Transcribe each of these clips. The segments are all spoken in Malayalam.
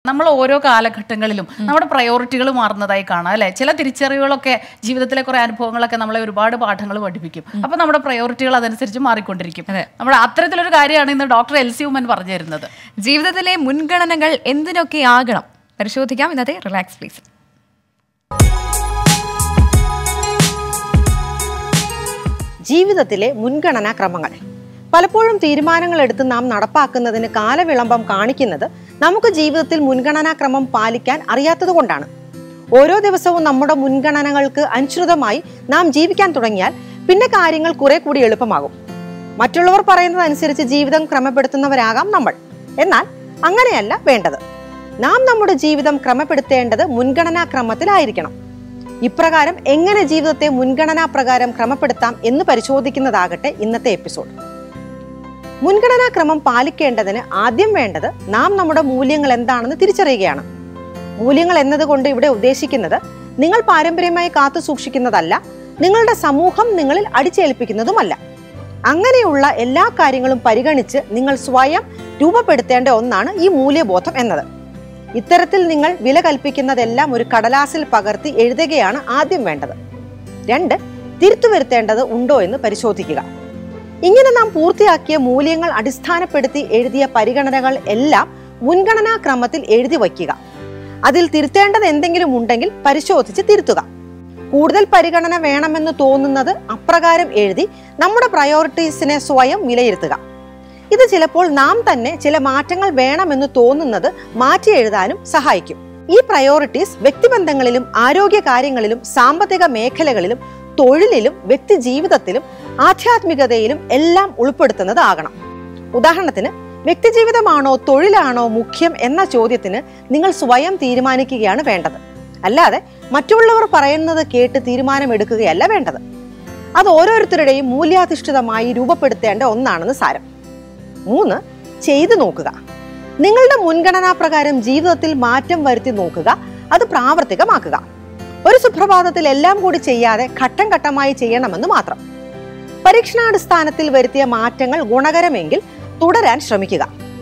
നമ്മൾ ഓരോ കാലഘട്ടങ്ങളിലും നമ്മുടെ പ്രയോറിറ്റികൾ മാറുന്നതായി കാണാം അല്ലെ ചില തിരിച്ചറിവുകളൊക്കെ ജീവിതത്തിലെ കുറെ അനുഭവങ്ങളൊക്കെ നമ്മളെ ഒരുപാട് പാഠങ്ങൾ പഠിപ്പിക്കും അപ്പൊ നമ്മുടെ പ്രയോറിറ്റികൾ അതനുസരിച്ച് മാറിക്കൊണ്ടിരിക്കും നമ്മുടെ അത്തരത്തിലൊരു കാര്യമാണ് ഇന്ന് ഡോക്ടർ എൽ സി ഉമ്മൻ പറഞ്ഞു തരുന്നത് ജീവിതത്തിലെ മുൻഗണനകൾ എന്തിനൊക്കെ ആകണം പരിശോധിക്കാം ഇന്നത്തെ റിലാക്സ് പ്ലീസ് ജീവിതത്തിലെ മുൻഗണനാ ക്രമങ്ങൾ പലപ്പോഴും തീരുമാനങ്ങൾ എടുത്ത് നാം നടപ്പാക്കുന്നതിന് കാലവിളംബം കാണിക്കുന്നത് നമുക്ക് ജീവിതത്തിൽ മുൻഗണനാ ക്രമം പാലിക്കാൻ അറിയാത്തതുകൊണ്ടാണ് ഓരോ ദിവസവും നമ്മുടെ മുൻഗണനകൾക്ക് അനുസൃതമായി നാം ജീവിക്കാൻ തുടങ്ങിയാൽ പിന്നെ കാര്യങ്ങൾ കുറെ കൂടി എളുപ്പമാകും മറ്റുള്ളവർ പറയുന്നതനുസരിച്ച് ജീവിതം ക്രമപ്പെടുത്തുന്നവരാകാം നമ്മൾ എന്നാൽ അങ്ങനെയല്ല വേണ്ടത് നാം നമ്മുടെ ജീവിതം ക്രമപ്പെടുത്തേണ്ടത് മുൻഗണനാ ക്രമത്തിലായിരിക്കണം ഇപ്രകാരം എങ്ങനെ ജീവിതത്തെ മുൻഗണനാ പ്രകാരം ക്രമപ്പെടുത്താം എന്ന് പരിശോധിക്കുന്നതാകട്ടെ ഇന്നത്തെ എപ്പിസോഡ് മുൻഗണനാ ക്രമം പാലിക്കേണ്ടതിന് ആദ്യം വേണ്ടത് നാം നമ്മുടെ മൂല്യങ്ങൾ എന്താണെന്ന് തിരിച്ചറിയുകയാണ് മൂല്യങ്ങൾ എന്നതുകൊണ്ട് ഇവിടെ ഉദ്ദേശിക്കുന്നത് നിങ്ങൾ പാരമ്പര്യമായി കാത്തു സൂക്ഷിക്കുന്നതല്ല നിങ്ങളുടെ സമൂഹം നിങ്ങളിൽ അടിച്ചേൽപ്പിക്കുന്നതുമല്ല അങ്ങനെയുള്ള എല്ലാ കാര്യങ്ങളും പരിഗണിച്ച് നിങ്ങൾ സ്വയം രൂപപ്പെടുത്തേണ്ട ഒന്നാണ് ഈ മൂല്യബോധം എന്നത് ഇത്തരത്തിൽ നിങ്ങൾ വില കൽപ്പിക്കുന്നതെല്ലാം ഒരു കടലാസിൽ പകർത്തി എഴുതുകയാണ് ആദ്യം വേണ്ടത് രണ്ട് തിരുത്തു വരുത്തേണ്ടത് ഉണ്ടോ എന്ന് പരിശോധിക്കുക ഇങ്ങനെ നാം പൂർത്തിയാക്കിയ മൂല്യങ്ങൾ അടിസ്ഥാനപ്പെടുത്തി എഴുതിയ പരിഗണനകൾ എല്ലാം മുൻഗണനാ ക്രമത്തിൽ എഴുതി വയ്ക്കുക അതിൽ തിരുത്തേണ്ടത് എന്തെങ്കിലും ഉണ്ടെങ്കിൽ പരിശോധിച്ച് തിരുത്തുക കൂടുതൽ പരിഗണന വേണമെന്ന് തോന്നുന്നത് അപ്രകാരം എഴുതി നമ്മുടെ പ്രയോറിറ്റീസിനെ സ്വയം വിലയിരുത്തുക ഇത് ചിലപ്പോൾ നാം തന്നെ ചില മാറ്റങ്ങൾ വേണമെന്ന് തോന്നുന്നത് മാറ്റി എഴുതാനും സഹായിക്കും ഈ പ്രയോറിറ്റീസ് വ്യക്തിബന്ധങ്ങളിലും ആരോഗ്യ കാര്യങ്ങളിലും സാമ്പത്തിക മേഖലകളിലും തൊഴിലിലും വ്യക്തി ജീവിതത്തിലും ആധ്യാത്മികതയിലും എല്ലാം ഉൾപ്പെടുത്തുന്നതാകണം ഉദാഹരണത്തിന് വ്യക്തിജീവിതമാണോ തൊഴിലാണോ മുഖ്യം എന്ന ചോദ്യത്തിന് നിങ്ങൾ സ്വയം തീരുമാനിക്കുകയാണ് വേണ്ടത് അല്ലാതെ മറ്റുള്ളവർ പറയുന്നത് കേട്ട് തീരുമാനമെടുക്കുകയല്ല വേണ്ടത് അത് ഓരോരുത്തരുടെയും മൂല്യാധിഷ്ഠിതമായി രൂപപ്പെടുത്തേണ്ട ഒന്നാണെന്ന് സാരം മൂന്ന് ചെയ്തു നോക്കുക നിങ്ങളുടെ മുൻഗണനാ പ്രകാരം ജീവിതത്തിൽ മാറ്റം വരുത്തി നോക്കുക അത് പ്രാവർത്തികമാക്കുക ഒരു സുപ്രഭാതത്തിൽ എല്ലാം കൂടി ചെയ്യാതെ ഘട്ടം ഘട്ടമായി ചെയ്യണമെന്ന് മാത്രം പരീക്ഷണാടിസ്ഥാനത്തിൽ വരുത്തിയ മാറ്റങ്ങൾ ഗുണകരമെങ്കിൽ തുടരാൻ ശ്രമിക്കുക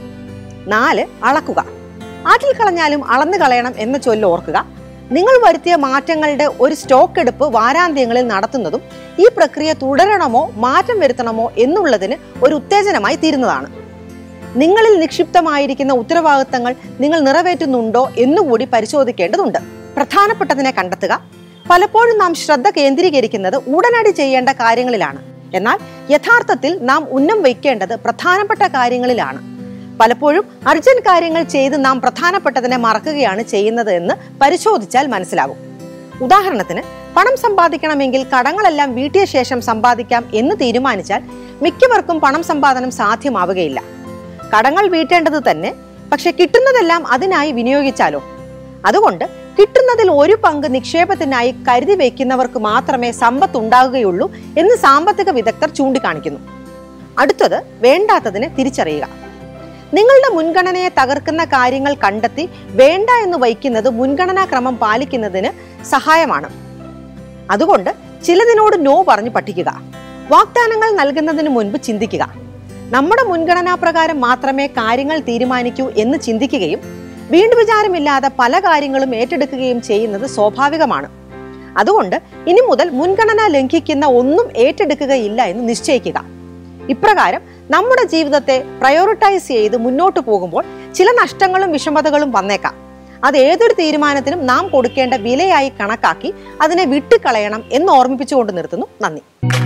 നാല് അളക്കുക ആറ്റിൽ കളഞ്ഞാലും അളന്നു കളയണം എന്ന ചൊല്ല് ഓർക്കുക നിങ്ങൾ വരുത്തിയ മാറ്റങ്ങളുടെ ഒരു സ്റ്റോക്ക് എടുപ്പ് വാരാന്ത്യങ്ങളിൽ നടത്തുന്നതും ഈ പ്രക്രിയ തുടരണമോ മാറ്റം വരുത്തണമോ എന്നുള്ളതിന് ഒരു ഉത്തേജനമായി തീരുന്നതാണ് നിങ്ങളിൽ നിക്ഷിപ്തമായിരിക്കുന്ന ഉത്തരവാദിത്തങ്ങൾ നിങ്ങൾ നിറവേറ്റുന്നുണ്ടോ എന്നുകൂടി പരിശോധിക്കേണ്ടതുണ്ട് പ്രധാനപ്പെട്ടതിനെ കണ്ടെത്തുക പലപ്പോഴും നാം ശ്രദ്ധ കേന്ദ്രീകരിക്കുന്നത് ഉടനടി ചെയ്യേണ്ട കാര്യങ്ങളിലാണ് എന്നാൽ യഥാർത്ഥത്തിൽ നാം ഉന്നം വയ്ക്കേണ്ടത് പ്രധാനപ്പെട്ട കാര്യങ്ങളിലാണ് പലപ്പോഴും അർജന്റ് കാര്യങ്ങൾ ചെയ്ത് നാം പ്രധാനപ്പെട്ടതിനെ മറക്കുകയാണ് ചെയ്യുന്നത് എന്ന് പരിശോധിച്ചാൽ മനസ്സിലാകും ഉദാഹരണത്തിന് പണം സമ്പാദിക്കണമെങ്കിൽ കടങ്ങളെല്ലാം വീട്ടിയ ശേഷം സമ്പാദിക്കാം എന്ന് തീരുമാനിച്ചാൽ മിക്കവർക്കും പണം സമ്പാദനം സാധ്യമാവുകയില്ല കടങ്ങൾ വീട്ടേണ്ടത് തന്നെ പക്ഷെ കിട്ടുന്നതെല്ലാം അതിനായി വിനിയോഗിച്ചാലോ അതുകൊണ്ട് കിട്ടുന്നതിൽ ഒരു പങ്ക് നിക്ഷേപത്തിനായി കരുതി വയ്ക്കുന്നവർക്ക് മാത്രമേ സമ്പത്ത് ഉണ്ടാകുകയുള്ളൂ എന്ന് സാമ്പത്തിക വിദഗ്ധർ ചൂണ്ടിക്കാണിക്കുന്നു അടുത്തത് വേണ്ടാത്തതിനെ തിരിച്ചറിയുക നിങ്ങളുടെ മുൻഗണനയെ തകർക്കുന്ന കാര്യങ്ങൾ കണ്ടെത്തി വേണ്ട എന്ന് വയ്ക്കുന്നത് മുൻഗണനാ ക്രമം പാലിക്കുന്നതിന് സഹായമാണ് അതുകൊണ്ട് ചിലതിനോട് നോ പറഞ്ഞു പഠിക്കുക വാഗ്ദാനങ്ങൾ നൽകുന്നതിന് മുൻപ് ചിന്തിക്കുക നമ്മുടെ മുൻഗണനാ പ്രകാരം മാത്രമേ കാര്യങ്ങൾ തീരുമാനിക്കൂ എന്ന് ചിന്തിക്കുകയും വീണ്ടും വിചാരമില്ലാതെ പല കാര്യങ്ങളും ഏറ്റെടുക്കുകയും ചെയ്യുന്നത് സ്വാഭാവികമാണ് അതുകൊണ്ട് ഇനി മുതൽ മുൻഗണന ലംഘിക്കുന്ന ഒന്നും ഏറ്റെടുക്കുകയില്ല എന്ന് നിശ്ചയിക്കുക ഇപ്രകാരം നമ്മുടെ ജീവിതത്തെ പ്രയോറിറ്റൈസ് ചെയ്ത് മുന്നോട്ട് പോകുമ്പോൾ ചില നഷ്ടങ്ങളും വിഷമതകളും വന്നേക്കാം അത് ഏതൊരു തീരുമാനത്തിനും നാം കൊടുക്കേണ്ട വിലയായി കണക്കാക്കി അതിനെ വിട്ടുകളയണം എന്ന് ഓർമ്മിപ്പിച്ചുകൊണ്ട് നിർത്തുന്നു നന്ദി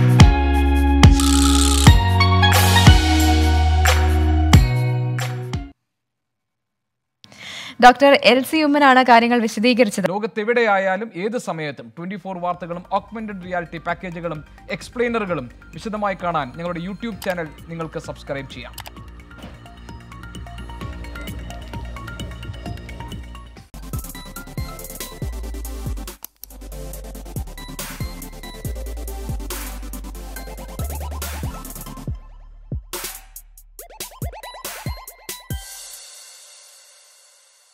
ഡോക്ടർ എൽ സി ഉമ്മനാണ് കാര്യങ്ങൾ വിശദീകരിച്ചത് ലോകത്തെവിടെയായാലും ഏത് സമയത്തും ട്വന്റി ഫോർ വാർത്തകളും ഓഗ്മെന്റഡ് റിയാലിറ്റി പാക്കേജുകളും എക്സ്പ്ലെയിനറുകളും വിശദമായി കാണാൻ ഞങ്ങളുടെ യൂട്യൂബ് ചാനൽ നിങ്ങൾക്ക് സബ്സ്ക്രൈബ് ചെയ്യാം